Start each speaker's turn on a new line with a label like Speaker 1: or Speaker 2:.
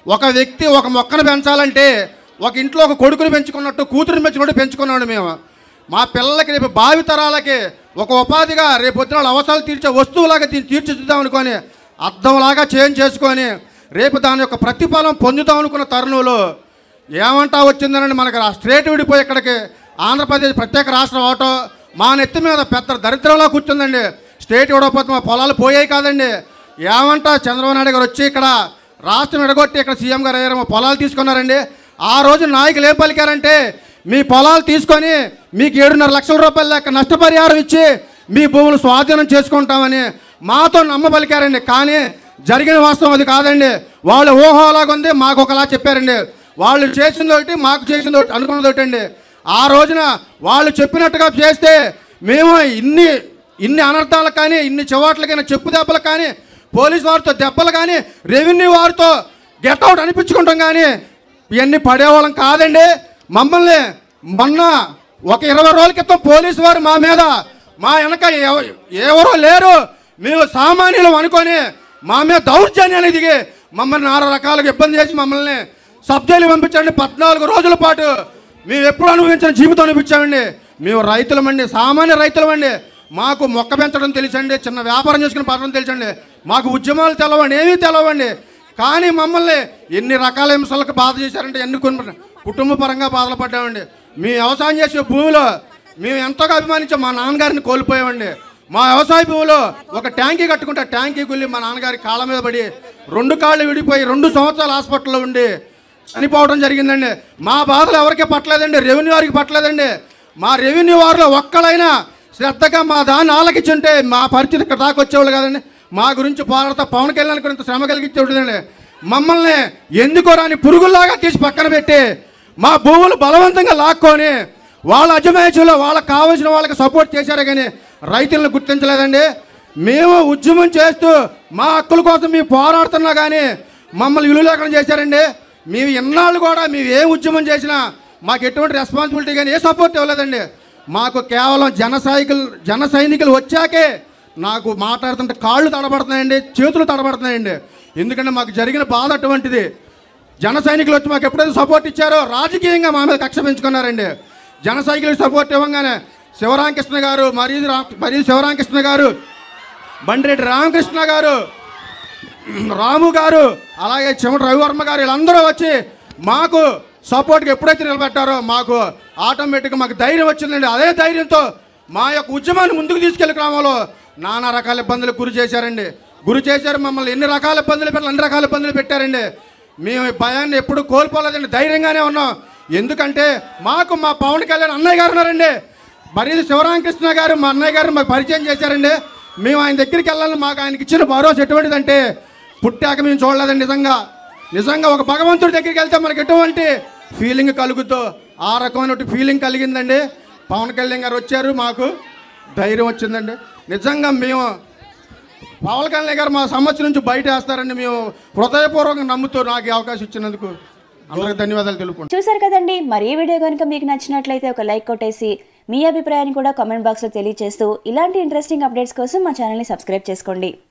Speaker 1: ఒక వ్యక్తి ఒక మొక్కను పెంచాలంటే ఒక ఇంట్లో ఒక కొడుకుని పెంచుకున్నట్టు కూతురుని పెంచుకున్నట్టు పెంచుకున్నాడు మేము మా పిల్లలకి రేపు భావి తరాలకి ఒక ఉపాధిగా రేపు పొద్దున వాళ్ళ అవసరాలు తీర్చే వస్తువులాగా దీన్ని తీర్చిదిద్దాం అనుకొని అర్థంలాగా చేంజ్ చేసుకొని రేపు దాని యొక్క ప్రతిఫలం పొందుదాం అనుకున్న తరుణంలో ఏమంటా వచ్చిందనండి మనకి రా- స్ట్రేట్ విడిపోయి ఇక్కడికి ఆంధ్రప్రదేశ్ ప్రత్యేక రాష్ట్రం అవటం మా నెత్తి మీద పెద్ద దరిద్రంలా కూర్చుందండి స్టేట్ ఇవ్వకపోతే మా పొలాలు పోయాయి కాదండి ఏమంటా చంద్రబాబు నాయుడు గారు వచ్చి ఇక్కడ రాష్ట్రం ఎడగొట్టి ఇక్కడ సీఎం గారు అయ్యారు మా పొలాలు తీసుకున్నారండి ఆ రోజు నాయకులు ఏం పలికారంటే మీ పొలాలు తీసుకొని మీకు ఏడున్నర లక్షల రూపాయల లెక్క నష్టపరిహారం ఇచ్చి మీ భూములు స్వాధీనం చేసుకుంటామని మాతో నమ్మ పలికారండి కానీ జరిగిన వాస్తవం అది కాదండి వాళ్ళు ఊహలాగా ఉంది మాకు ఒకలా చెప్పారండి వాళ్ళు చేసింది ఒకటి మాకు చేసింది ఒకటి అనుకున్నది ఒకటి అండి ఆ రోజున వాళ్ళు చెప్పినట్టుగా చేస్తే మేము ఇన్ని ఇన్ని అనర్థాలకు కానీ ఇన్ని చివాట్లకైనా చెప్పు దెబ్బలకు కానీ పోలీస్ వారితో దెబ్బలు కానీ రెవెన్యూ వారితో గెట్అవుట్ అనిపించుకుంటాం కానీ ఇవన్నీ పడేవాళ్ళం కాదండి మమ్మల్ని మొన్న ఒక ఇరవై రోజుల క్రితం పోలీసు వారు మా మీద మా వెనక ఎవ- ఎవరో లేరు మేము సామాన్యులం అనుకొని మా మీద దౌర్జన్యాన్ని దిగి మమ్మల్ని నానా రకాలుగా ఇబ్బంది చేసి మమ్మల్ని సబ్జైలు పంపించండి పద్నాలుగు రోజుల పాటు మేము ఎప్పుడు అనుభవించిన జీవితం అనిపించామండి మేము రైతులమండి సామాన్య రైతులమండి మాకు మొక్క పెంచడం తెలుసండి చిన్న వ్యాపారం చేసుకుని పడడం తెలుసండి మాకు ఉద్యమాలు తెలవండి ఏమీ తెలవండి కానీ మమ్మల్ని ఎన్ని రకాల హింసలకు బాధ చేశారంటే ఎన్ని కొన్ని కుటుంబ పరంగా బాధలు పడ్డామండి మేము వ్యవసాయం చేసే భూమిలో మేము ఎంతగా అభిమానించాం మా నాన్నగారిని కోల్పోయామండి మా వ్యవసాయ భూమిలో ఒక ట్యాంకీ కట్టుకుంటే ఆ ట్యాంకీ గుల్లి మా నాన్నగారి కాళ్ళ మీద పడి రెండు కాళ్ళు విడిపోయి రెండు సంవత్సరాలు హాస్పిటల్లో ఉండి చనిపోవడం జరిగిందండి మా బాధలు ఎవరికి పట్టలేదండి రెవెన్యూ వారికి పట్టలేదండి మా రెవెన్యూ వారిలో ఒక్కడైనా శ్రద్ధగా మా దాన్ని ఆలకించుంటే మా పరిస్థితి ఇక్కడ దాకా వచ్చేవాళ్ళు కదండి మా గురించి పోరాడతా పవన్ కళ్యాణ్ ఇంత శ్రమ కలిగించేవాడండి మమ్మల్ని ఎందుకో రాని పురుగుల్లాగా తీసి పక్కన పెట్టి మా భూములు బలవంతంగా లాక్కొని వాళ్ళ అజమాయిషంలో వాళ్ళకి కావాల్సిన వాళ్ళకి సపోర్ట్ చేశారే కానీ రైతులను గుర్తించలేదండి మేము ఉద్యమం చేస్తూ మా హక్కుల కోసం మేము పోరాడుతున్నా కానీ మమ్మల్ని విలువ లేకుండా చేశారండి మేము ఇన్నాళ్ళు కూడా మేము ఏ ఉద్యమం చేసినా మాకు ఎటువంటి రెస్పాన్సిబిలిటీ కానీ ఏ సపోర్ట్ ఇవ్వలేదండి మాకు కేవలం జన సైకిల్ జన సైనికులు వచ్చాకే నాకు మాట్లాడుతుంటే కాళ్ళు తడబడుతున్నాయండి చేతులు తడబడుతున్నాయండి ఎందుకంటే మాకు జరిగిన బాధ అటువంటిది జన సైనికులు వచ్చి మాకు ఎప్పుడైతే సపోర్ట్ ఇచ్చారో రాజకీయంగా మా మీద కక్ష పెంచుకున్నారండి జన సైనికులకు సపోర్ట్ ఇవ్వగానే శివరామకృష్ణ గారు మరియు రా మరియు శివరామకృష్ణ గారు బండిరెడ్డి రామకృష్ణ గారు రాము గారు అలాగే చెమట రవివర్మ గారు వీళ్ళందరూ వచ్చి మాకు సపోర్ట్గా ఎప్పుడైతే నిలబెట్టారో మాకు ఆటోమేటిక్గా మాకు ధైర్యం వచ్చిందండి అదే ధైర్యంతో మా యొక్క ఉద్యమాన్ని ముందుకు తీసుకెళ్లి క్రమంలో నానా రకాల ఇబ్బందులు గురి చేశారండి గురి చేశారు మమ్మల్ని ఎన్ని రకాల ఇబ్బందులు పెట్టారు అన్ని రకాల ఇబ్బందులు పెట్టారండి మేము ఈ భయాన్ని ఎప్పుడు కోల్పోలేదండి ధైర్యంగానే ఉన్నాం ఎందుకంటే మాకు మా పవన్ కళ్యాణ్ అన్నయ్య గారు ఉన్నారండి మరి శివరామకృష్ణ గారు మా అన్నయ్య గారు మాకు పరిచయం చేశారండి మేము ఆయన దగ్గరికి వెళ్ళాలని మాకు ఆయనకి ఇచ్చిన భరోసా ఎటువంటిదంటే పుట్టాక మేము చూడలేదండి నిజంగా నిజంగా ఒక భగవంతుడి దగ్గరికి వెళ్తే మనకి ఎటువంటి ఫీలింగ్ కలుగుతో ఆ రకమైన ఫీలింగ్ కలిగిందండి పవన్ కళ్యాణ్ గారు వచ్చారు మాకు ధైర్యం వచ్చిందండి నిజంగా మేము పవన్ కళ్యాణ్ గారు మా సమస్య నుంచి బయట వేస్తారని మేము హృదయపూర్వకంగా నమ్ముతూ నాకు ఈ అవకాశం ఇచ్చినందుకు అందరికి ధన్యవాదాలు తెలుపుకుంటాను
Speaker 2: చూసారు కదండి మరి ఈ వీడియో కనుక మీకు నచ్చినట్లయితే ఒక లైక్ కొట్టేసి మీ అభిప్రాయాన్ని కూడా కామెంట్ బాక్స్లో తెలియజేస్తూ ఇలాంటి ఇంట్రెస్టింగ్ అప్డేట్స్ కోసం మా ఛానల్ని సబ్స్క్రైబ్ చేసుకోండి